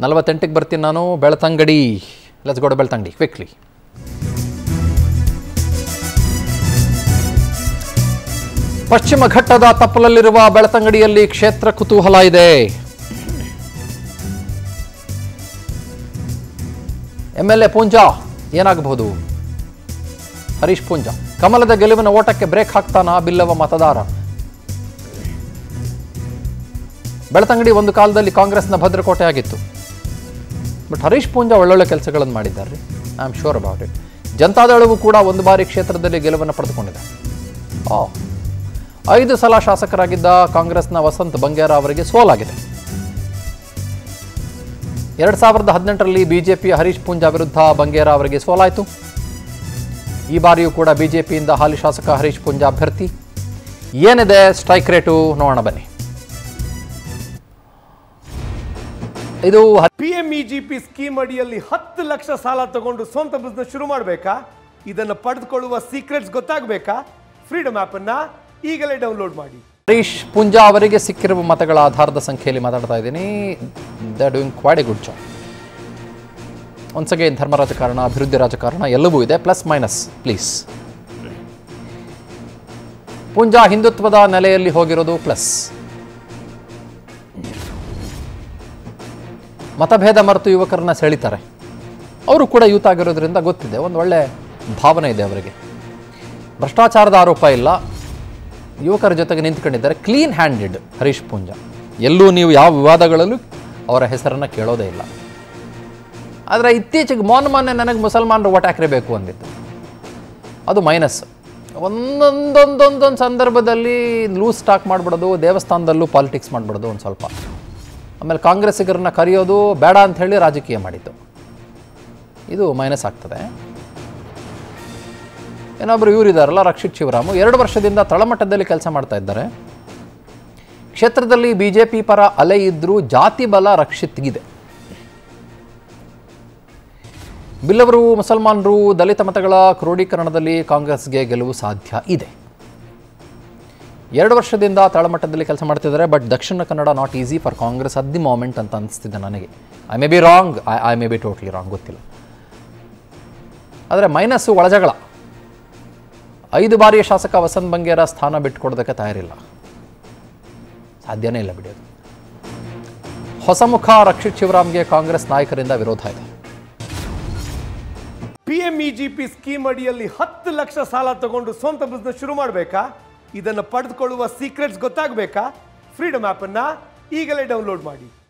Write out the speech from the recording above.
ನಲವತ್ತೆಂಟಕ್ಕೆ ಬರ್ತೀನಿ ನಾನು ಬೆಳ್ತಂಗಡಿ ಲೆಟ್ಸ್ ಗೋಡ ಬೆಳ್ತಂಗಡಿ ಕ್ವಿಕ್ಲಿ ಪಶ್ಚಿಮ ಘಟ್ಟದ ತಪ್ಪಲಲ್ಲಿರುವ ಬೆಳ್ತಂಗಡಿಯಲ್ಲಿ ಕ್ಷೇತ್ರ ಕುತೂಹಲ ಇದೆ ಎಂ ಎಲ್ ಎ ಪೂಂಜಾ ಏನಾಗಬಹುದು ಹರೀಶ್ ಪೂಂಜಾ ಕಮಲದ ಗೆಲುವಿನ ಓಟಕ್ಕೆ ಬ್ರೇಕ್ ಹಾಕ್ತಾನ ಬಿಲ್ಲವ ಮತದಾರ ಬೆಳ್ತಂಗಡಿ ಒಂದು ಕಾಲದಲ್ಲಿ ಕಾಂಗ್ರೆಸ್ನ ಭದ್ರಕೋಟೆ ಆಗಿತ್ತು ಬಟ್ ಹರೀಶ್ ಪೂಂಜಾ ಒಳ್ಳೊಳ್ಳೆ ಕೆಲಸಗಳನ್ನು ಮಾಡಿದ್ದಾರೆ I am sure about it ಜನತಾದಳವು ಕೂಡ ಒಂದು ಬಾರಿ ಕ್ಷೇತ್ರದಲ್ಲಿ ಗೆಲುವನ್ನು ಪಡೆದುಕೊಂಡಿದೆ ಓ ಐದು ಸಲ ಶಾಸಕರಾಗಿದ್ದ ಕಾಂಗ್ರೆಸ್ನ ವಸಂತ್ ಬಂಗೇರ ಅವರಿಗೆ ಸೋಲಾಗಿದೆ ಎರಡು ಸಾವಿರದ ಹದಿನೆಂಟರಲ್ಲಿ ಬಿಜೆಪಿಯ ಹರೀಶ್ ಪೂಂಜಾ ವಿರುದ್ಧ ಬಂಗೇರ ಅವರಿಗೆ ಸೋಲಾಯಿತು ಈ ಬಾರಿಯೂ ಕೂಡ ಬಿಜೆಪಿಯಿಂದ ಹಾಲಿ ಶಾಸಕ ಹರೀಶ್ ಪೂಂಜಾ ಅಭ್ಯರ್ಥಿ ಏನಿದೆ ಸ್ಟ್ರೈಕ್ ರೇಟು ನೋಡೋಣ ಬನ್ನಿ ಇದು P M E G P scheme ಅಡಿಯಲ್ಲಿ ಹತ್ತು ಲಕ್ಷ ಸಾಲ ತಗೊಂಡು ಸ್ವಂತ ಬಿಸ್ನೆಸ್ ಶುರು ಮಾಡಬೇಕಾ ಇದನ್ನು ಪಡೆದುಕೊಳ್ಳುವ ಸೀಕ್ರೆಟ್ಸ್ ಗೊತ್ತಾಗಬೇಕಾ ಫ್ರೀಡಮ್ ಅನ್ನ ಈಗಲೇ ಡೌನ್ಲೋಡ್ ಮಾಡಿ ಹರೀಶ್ ಪೂಂಜಾ ಅವರಿಗೆ ಸಿಕ್ಕಿರುವ ಮತಗಳ ಆಧಾರದ ಸಂಖ್ಯೆಯಲ್ಲಿ ಮಾತಾಡ್ತಾ ಇದ್ದೀನಿ the doing quite a good job ಒಂದ್ಸಗೆ ಧರ್ಮ ರಾಜಕಾರಣ ಅಭಿವೃದ್ಧಿ ರಾಜಕಾರಣ ಎಲ್ಲವೂ ಇದೆ ಪ್ಲಸ್ ಮೈನಸ್ ಪ್ಲೀಸ್ ಪೂಂಜಾ ಹಿಂದುತ್ವದ ನೆಲೆಯಲ್ಲಿ ಹೋಗಿರೋದು ಪ್ಲಸ್ ಮತಭೇದ ಮರೆತು ಯುವಕರನ್ನ ಸೆಳಿತಾರೆ ಅವರು ಕೂಡ ಯೂತ್ ಆಗಿರೋದ್ರಿಂದ ಗೊತ್ತಿದೆ ಒಂದು ಒಳ್ಳೆ ಭಾವನೆ ಇದೆ ಅವರಿಗೆ ಭ್ರಷ್ಟಾಚಾರದ ಆರೋಪ ಇಲ್ಲ ಯುವಕರ ಜೊತೆಗೆ ನಿಂತ್ಕೊಂಡಿದ್ದಾರೆ ಕ್ಲೀನ್ ಹ್ಯಾಂಡೆಡ್ ಹರೀಶ್ ಪೂಂಜಾ ಎಲ್ಲೂ ನೀವು ಯಾವ ವಿವಾದಗಳಲ್ಲೂ ಅವರ ಹೆಸರನ್ನು ಕೇಳೋದೇ ಇಲ್ಲ ಆದರೆ ಇತ್ತೀಚೆಗೆ ಮೊನ್ನೆ ಮೊನ್ನೆ ನನಗೆ ಮುಸಲ್ಮಾನರು ಓಟ್ ಹಾಕಿರಬೇಕು ಅಂದಿತ್ತು ಅದು ಮೈನಸ್ ಒಂದೊಂದೊಂದೊಂದೊಂದು ಸಂದರ್ಭದಲ್ಲಿ ಲೂಸ್ ಸ್ಟಾಕ್ ಮಾಡಿಬಿಡೋದು ದೇವಸ್ಥಾನದಲ್ಲೂ ಪಾಲಿಟಿಕ್ಸ್ ಮಾಡಿಬಿಡೋದು ಒಂದು ಸ್ವಲ್ಪ ಆಮೇಲೆ ಕಾಂಗ್ರೆಸ್ಸಿಗರನ್ನ ಕರೆಯೋದು ಬೇಡ ಅಂತ ಹೇಳಿ ರಾಜಕೀಯ ಮಾಡಿದ್ದು ಇದು ಮೈನಸ್ ಆಗ್ತದೆ ಇನ್ನೊಬ್ಬರು ಇವರಿದ್ದಾರಲ್ಲ ರಕ್ಷಿತ್ ಶಿವರಾಮು ಎರಡು ವರ್ಷದಿಂದ ತಳಮಟ್ಟದಲ್ಲಿ ಕೆಲಸ ಮಾಡ್ತಾ ಇದ್ದಾರೆ ಕ್ಷೇತ್ರದಲ್ಲಿ ಬಿಜೆಪಿ ಪರ ಅಲೆ ಇದ್ರೂ ಜಾತಿ ಬಲ ರಕ್ಷಿತ್ಗಿದೆ ಬಿಲ್ಲವರು ಮುಸಲ್ಮಾನರು ದಲಿತ ಮತಗಳ ಕ್ರೋಢೀಕರಣದಲ್ಲಿ ಕಾಂಗ್ರೆಸ್ಗೆ ಗೆಲುವು ಸಾಧ್ಯ ಇದೆ ಎರಡು ವರ್ಷದಿಂದ ತಳಮಟ್ಟದಲ್ಲಿ ಕೆಲಸ ಮಾಡ್ತಿದ್ದಾರೆ but Dakshina Kannada not easy for Congress at the moment ಅಂತ ಅನಿಸ್ತಿದೆ ನನಗೆ I may be wrong I I may be totally wrong ಗೊತ್ತಿಲ್ಲ ಆದರೆ ಮೈನಸ್ಸು ಒಳಜಗಳ ಐದು ಬಾರಿಯ ಶಾಸಕ ವಸಂತ್ ಬಂಗೇರ ಸ್ಥಾನ ಬಿಟ್ಟುಕೊಡೋದಕ್ಕೆ ತಯಾರಿಲ್ಲ ಸಾಧ್ಯನೇ ಇಲ್ಲ ಬಿಡೋದು ಹೊಸ ಮುಖ ರಕ್ಷಿತ್ ಶಿವರಾಮ್ಗೆ ಕಾಂಗ್ರೆಸ್ ನಾಯಕರಿಂದ ವಿರೋಧ ಇದೆ P M E G P scheme ಅಡಿಯಲ್ಲಿ ಹತ್ತು ಲಕ್ಷ ಸಾಲ ತಗೊಂಡು ಸ್ವಂತ ಬಿಸ್ನೆಸ್ ಶುರು ಮಾಡಬೇಕಾ ಇದನ್ನು ಪಡೆದುಕೊಳ್ಳುವ ಸೀಕ್ರೆಟ್ಸ್ ಗೊತ್ತಾಗಬೇಕಾ ಫ್ರೀಡಮ್ ಅನ್ನ ಈಗಲೇ ಡೌನ್ಲೋಡ್ ಮಾಡಿ